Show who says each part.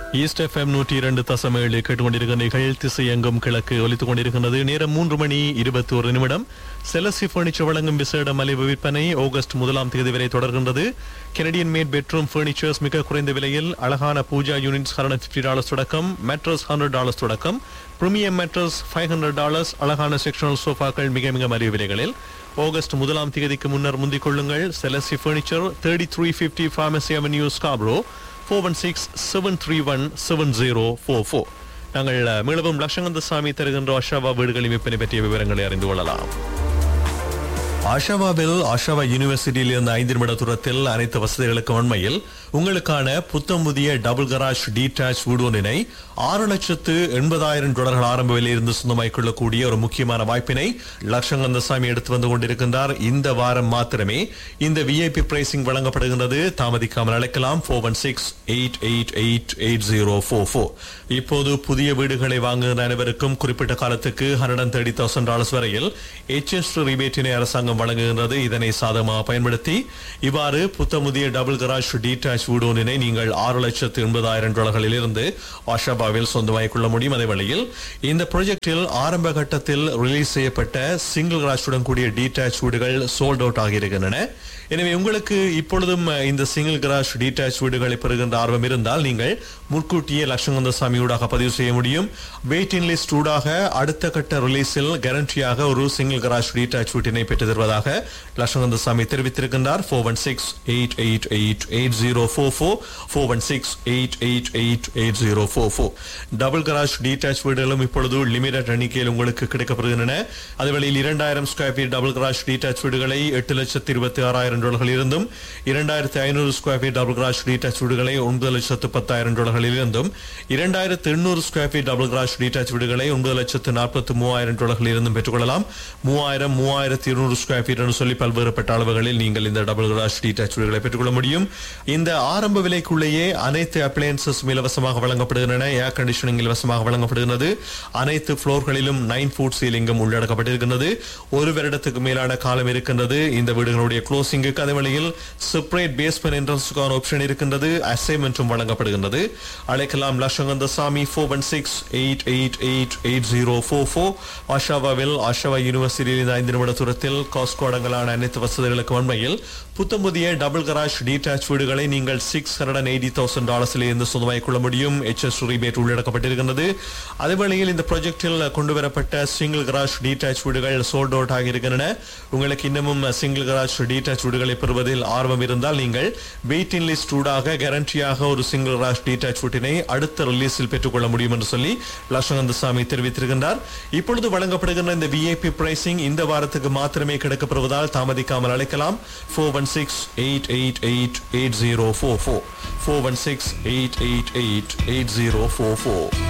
Speaker 1: east FM நூற்றி இரண்டு தசம் ஏழு கேட்டுக்கொண்டிருக்கிற நிகழ் திசையெங்கும் கிழக்கு ஒலித்துக் கொண்டிருக்கின்றது நேரம் மூன்று மணி இருபத்தி ஒரு நிமிடம் செலசி பர்னிச்சர் வழங்கும் விசேட மலிவு விற்பனை ஆகஸ்ட் முதலாம் தேதி வரை தொடர்கின்றது கெனடியன் மேட் பெட்ரூம் பர்னிச்சர்ஸ் மிக குறைந்த விலையில் அழகான Pooja units hundred fifty dollars தொடக்கம் மேட்ரஸ் ஹண்ட்ரட் டாலர்ஸ் தொடக்கம் premium mattress five hundred dollars அழகான செக்ஷனல் சோஃபாக்கள் மிக மிக மலிவு விலைகளில் ஆகஸ்ட் முதலாம் தேதிக்கு முன்னர் முந்திக் கொள்ளுங்கள் செலசி furniture thirty three fifty pharmacy avenue Scarborough four one six seven three one seven zero four four நாங்கள் அஹ், மீளவும் லட்சங்கந்த சாமி தருகின்ற அஷாவா வீடுகளின் விற்பனை பற்றிய விவரங்களை அறிந்து கொள்ளலாம் ஆஷாவாவில் ஆஷாவா யூனிவர்சிட்டியில் இருந்த ஐந்து நிமிட தூரத்தில் அனைத்து வசதிகளுக்கும் உண்மையில் உங்களுக்கான புத்தம் புதிய டபுள் கராஜ் டீடாச் வீடு ஒன்றினை ஆறு லட்சத்து எண்பதாயிரம் டாலர்கள் ஆரம்ப விலையிலிருந்து சொந்தமாக்கிக் கொள்ளக்கூடிய ஒரு முக்கியமான வாய்ப்பினை லட்சங்கந்தசாமி எடுத்து வந்து கொண்டிருக்கின்றார் இந்த வாரம் மாத்திரமே இந்த விஐபி பிரைசிங் வழங்கப்படுகின்றது தாமதிக்காமல் அழைக்கலாம் four one six eight eight eight eight zero four four இப்போது புதிய வீடுகளை வாங்குகிற அனைவருக்கும் குறிப்பிட்ட காலத்துக்கு hundred and thirty thousand dollars வரையில் எச்எஸ் ரிபேட்டினை அரசாங்கம் வழங்குகின்றது இதனை சாதகமாக பயன்படுத்தி இவ்வாறு புத்தமுதிய டபுள் கராஜ் டீடாச் வீடு ஒன்றினை நீங்கள் ஆறு லட்சத்து எண்பதாயிரம் டாலர்களில் இருந்து ஆஷாபாவில் சொந்தமாக்கிக் கொள்ள முடியும் அதே வேளையில் இந்த ப்ராஜெக்டில் ஆரம்ப கட்டத்தில் ரிலீஸ் செய்யப்பட்ட சிங்கிள் கராஜுடன் கூடிய டீடாச் வீடுகள் சோல்ட் அவுட் ஆகியிருக்கின்றன எனவே உங்களுக்கு இப்பொழுதும் அஹ், இந்த சிங்கிள் கராஜ் டீடாச் வீடுகளை பெறுகின்ற ஆர்வம் இருந்தால் நீங்கள் முற்கூட்டியே லட்சங்கந்த சாமியூடாக பதிவு செய்ய முடியும் வெயிட்டிங் லிஸ்ட் ஊடாக அடுத்த கட்ட ரிலீஸில் கேரண்டியாக ஒரு சிங்கிள் கராஜ் டீடாச் வீட்டினை பெற்று தருவதாக லட்சங்கந்த சாமி தெரிவித்திருக்கின்றார் four one six eight eight eight eight zero four four four one six eight eight eight eight zero four four double garage detached வீடுகளும் இப்பொழுது லிமிடெட் எண்ணிக்கையில் உங்களுக்கு கிடைக்கப்படுகின்றன அதுவேளையில் இரண்டாயிரம் square feet double garage detached வீடுகளை எட்டு லட்சத்து இருபத்தி ஆறாயிரம் டாலர்கள் இருந்தும் இரண்டாயிரத்து ஐநூறு square feet double garage detached வீடுகளை ஒன்பது லட்சத்து பத்தாயிரம் டாலர்களில் இருந்தும் இரண்டாயிரத்து எண்ணூறு square feet double garage detached வீடுகளை ஒன்பது லட்சத்து நாற்பத்து மூவாயிரம் டாலர்களில் இருந்தும் பெற்றுக்கொள்ளலாம் மூவாயிரம் மூவாயிரத்து இருநூறு ஸ்கொயர் ஃபீட் என்று சொல்லி பல்வேறுபட்ட அளவுகளில் நீங்கள் இந்த டபுள் கராஜ் டீடாச் வீடுகளை பெற்றுக்கொள்ள முடியும் இந்த ஆரம்ப விலைக்குள்ளேயே அனைத்து அப்ளையன்சஸ் இலவசமாக வழங்கப்படுகின்றன ஏர் கண்டிஷனிங் இலவசமாக வழங்கப்படுகிறது அனைத்து ஃப்ளோர்களிலும் நைன் ஃபுட் சீலிங்கும் உள்ளடக்கப்பட்டிருக்கின்றது ஒரு வருடத்துக்கு மேலான காலம் இருக்கின்றது இந்த வீடுகளுடைய க்ளோசிங்குக்கு அதே வேளையில் செப்பரேட் பேஸ்மெண்ட் என்ட்ரன்ஸுக்கான ஆப்ஷன் இருக்கின்றது அசைன்மெண்ட்டும் வழங்கப்படுகின்றது அழைக்கலாம் Latchakantha Samy four one six eight eight eight eight zero four four ஆஷாவாவில் ஆஷாவா யூனிவர்சிட்டியில் இந்த ஐந்து நிமிட தூரத்தில் காஸ்கோ அடங்கலான அனைத்து வசதிகளுக்கு உண்மையில் புத்தம் புதிய டபுள் கராஜ் டீடாச் வீடுகளை நீங்கள் six hundred and eighty thousand டாலர்ஸில் இருந்து சொந்தமாக்கிக் கொள்ள முடியும் எச்எஸ் ரிபேட் உள்ளடக்கப்பட்டிருக்கின்றது அதே வேளையில் இந்த ப்ராஜெக்டில் கொண்டு வரப்பட்ட சிங்கிள் கராஜ் டீடாச் வீடுகள் சோல்ட் அவுட் ஆகியிருக்கின்றன உங்களுக்கு இன்னமும் சிங்கிள் கராஜ் டீடாச் வீடுகளை பெறுவதில் ஆர்வம் இருந்தால் நீங்கள் வெயிட்டிங் லிஸ்ட் ஊடாக கேரண்டியாக ஒரு சிங்கிள் கராஜ் டீடாச் வீட்டினை அடுத்த ரிலீஸில் பெற்றுக்கொள்ள முடியும் என்று சொல்லி லட்சங்கந்த சாமி தெரிவித்திருக்கின்றார் இப்பொழுது வழங்கப்படுகின்ற இந்த விஐபி பிரைசிங் இந்த வாரத்துக்கு மாத்திரமே கிடைக்கப்படுவதால் தாமதிக்காமல் அழைக்கலாம் four one six eight eight eight eight zero four four four one six eight eight eight eight zero four four